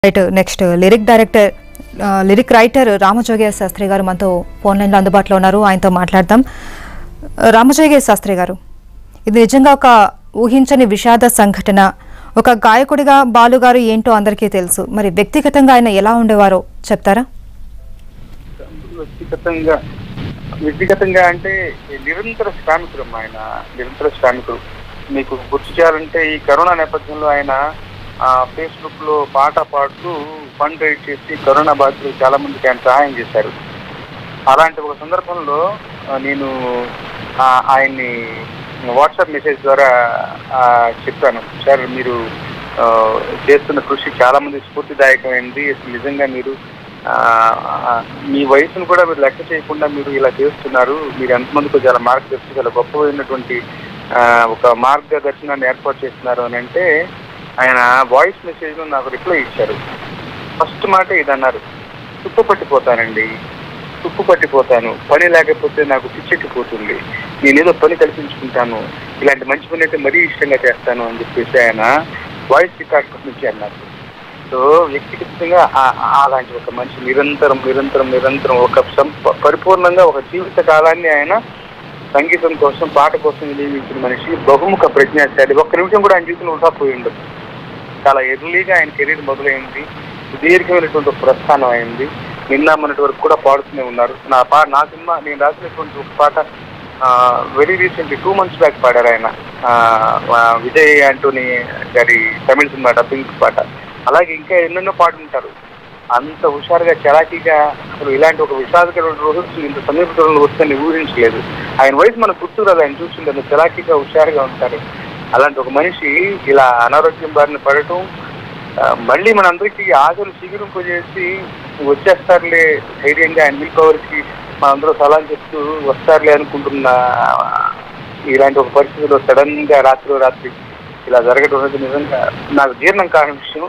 right next lyric director ఆ, lyric writer Ramajogayya Sastry garu మనతో phone లైన్లో అందుబాటులో ఉన్నారు ఆయనతో మాట్లాడదాం రామజోగయ్య శాస్త్రి గారు ఇది నిజంగా ఒక ఊహించని విషాద సంఘటన ఒక గాయకుడిగా బాలుగారు ఏంటో అందరికీ తెలుసు మరి వ్యక్తిగతంగా ఆయన ఎలా ఉండేవారో చెప్తారా వ్యక్తిగతంగా వ్యక్తిగతంగా అంటే నిరంతర శ్రామికుడు అమ్మా ఆయన నిరంతర శ్రామికుడు మీకు గుర్తు చేయాలంటే ఈ కరోనా నేపథ్యంలో ఆయన ఫేస్బుక్ లో పాట పాడుతూ ఫండ్ రైజ్ చేసి కరోనా బాధితులు చాలా మందికి ఆయన సహాయం చేశారు అలాంటి ఒక సందర్భంలో ఆ, నేను ఆ, ఆయన్ని వాట్సాప్ మెసేజ్ ద్వారా ఆ, చెప్పాను సార్ మీరు ఆ, చేస్తున్న కృషి చాలా మంది స్ఫూర్తిదాయకమైంది అసలు నిజంగా మీరు ఆ, ఆ, మీ వయసును కూడా మీరు లెక్క చేయకుండా మీరు ఇలా చేస్తున్నారు మీరు ఎంతమందికి చాలా మార్గదర్శి చాలా గొప్పమైనటువంటి ఆ, ఒక మార్గదర్శనాన్ని ఏర్పాటు చేస్తున్నారు అని అంటే ఆయన వాయిస్ మెసేజ్ లో నాకు రిప్లై ఇచ్చారు ఫస్ట్ మాట ఇది అన్నారు తుప్పు పట్టిపోతానండి తుప్పు పట్టిపోతాను పని లేకపోతే నాకు పిచ్చెక్కిపోతుంది నేనేదో పని కల్పించుకుంటాను ఇలాంటి మంచి పని అయితే మరీ ఇష్టంగా చేస్తాను అని చెప్పేసి ఆయన వాయిస్ రికార్డ్ నుంచి అన్నారు సో వ్యక్తిగతంగా ఆ- ఆ- అలాంటి ఒక మనిషి నిరంతరం నిరంతరం నిరంతరం ఒక సం- పరిపూర్ణంగా ఒక జీవిత కాలాన్ని ఆయన సంగీతం కోసం పాట కోసం వినియోగించిన మనిషి బహుముఖ ప్రజ్ఞాశాలి ఒక్క నిమిషం కూడా ఆయన జీవితంలో వృధా పోయి ఉండదు చాలా ఎర్లీగా ఆయన కెరీర్ మొదలైంది సుదీర్ఘమైనటువంటి ఒక ప్రస్థానం అయింది నిన్న మొన్నటి వరకు కూడా పాడుతూనే ఉన్నారు నా పా నా సినిమా నేను రాసినటువంటి ఒక పాట very recently two months back పాడారు ఆయన ఆ, ఆ, విజయ్ ఆంటోనీ గారి తమిళ సినిమా డబ్బింగ్ పాట అలాగే ఇంకా ఎన్నెన్నో పాడుంటారు అంత హుషారుగా చలాకీగా అసలు ఇలాంటి ఒక విషాదకరమైన రోజు ఇంత సమీపంలో వస్తుందని ఊహించలేదు ఆయన వయసు మనకు గుర్తు రాదు ఆయన చూస్తుంటే అంత చలాకీగా హుషారుగా ఉంటారు అలాంటి ఒక మనిషి ఇలా అనారోగ్యం బారిన పడటం ఆ, మళ్ళీ మనందరికీ ఆశలు చిగురింపజేసి వచ్చేస్తారులే ధైర్యంగా ఆయన మిల్ పవర్కి మనందరూ సలహా చెప్తూ వస్తారులే అనుకుంటున్న ఇలాంటి ఒక పరిస్థితిలో సడన్ గా రాత్రి రాత్రి ఇలా జరగడం అనేది నిజంగా నాకు జీర్ణం కాని విషయం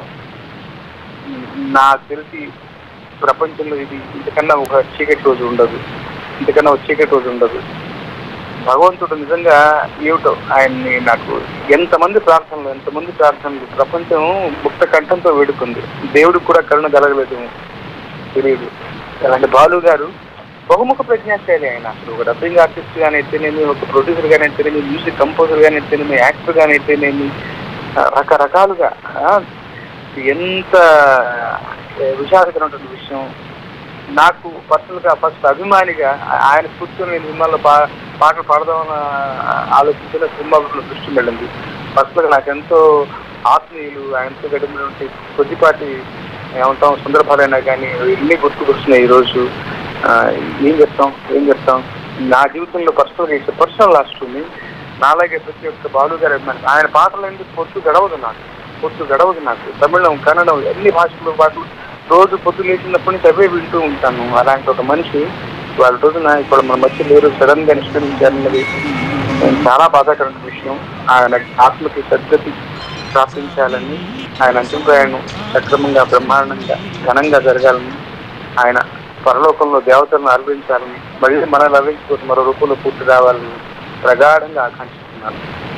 నాకు తెలిసి ప్రపంచంలో ఇది ఇంతకన్నా ఒక చీకటి రోజు ఉండదు ఇంతకన్నా ఒక చీకటి రోజు ఉండదు భగవంతుడు నిజంగా ఏమిటో ఆయన్ని నాకు ఎంతమంది ప్రార్థనలు ఎంతమంది ప్రార్థనలు ప్రపంచం ముక్త కంఠంతో వేడుకుంది దేవుడికి కూడా కరుణ కలగలేదు తెలియదు అలాంటి బాలు గారు బహుముఖ ప్రజ్ఞాశాలి ఆయన అసలు ఒక డబ్బింగ్ ఆర్టిస్ట్ గానే అయితేనేమి ఒక ప్రొడ్యూసర్ గానే అయితేనేమి మ్యూజిక్ కంపోజర్ గానే అయితేనేమి యాక్టర్ గానే అయితేనేమి ఆ, రకరకాలుగా ఆ, ఎంత ఆ, విషాదకరమైనటువంటి విషయం నాకు పర్సనల్ గా ఫస్ట్ అభిమానిగా ఆ- ఆయన స్ఫూర్తితో నేను సినిమాల్లో పా పాటలు పాడదామని ఆలోచించిన సినిమాలో దృష్టి వెళ్ళింది పర్సనల్ గా నాకు ఎంతో ఆత్మీయులు ఆయనతో గడిపినటువంటి కొద్దిపాటి ఏమంటాం సందర్భాలైనా కానీ ఇన్ని గుర్తుకొస్తున్నాయి ఈ రోజు ఆ, ఏం చెప్తాం ఏం చెప్తాం నా జీవితంలో పర్సనల్ చేసే పర్సనల్ లాస్ట్ ఉంది నాలాగే ప్రతి ఒక్క బాలు గారు అభిమాని ఆయన పాటలు ఎందుకు పొత్తు గడవదు నాకు పొత్తు గడవదు నాకు తమిళం కన్నడం అన్ని భాషల్లో పాటలు రోజు పొద్దు లేచినప్పటి నుంచి అవే వింటూ ఉంటాను అలాంటి ఒక మనిషి వాళ్ళ రోజున ఇప్పుడు మన మధ్య లేరు సడన్ గా నిష్క్రమించారన్నది చాలా బాధాకరమైన విషయం ఆయన ఆత్మకి సద్గతి ప్రార్థించాలని ఆయన అంతిమ ప్రయాణం సక్రమంగా బ్రహ్మాండంగా ఘనంగా జరగాలని ఆయన పరలోకంలో దేవతలను అర్పించాలని మళ్ళీ మనల్ని అర్పించుకోవచ్చు మరో రూపంలో పూర్తి రావాలని ప్రగాఢంగా ఆకాంక్షిస్తున్నాను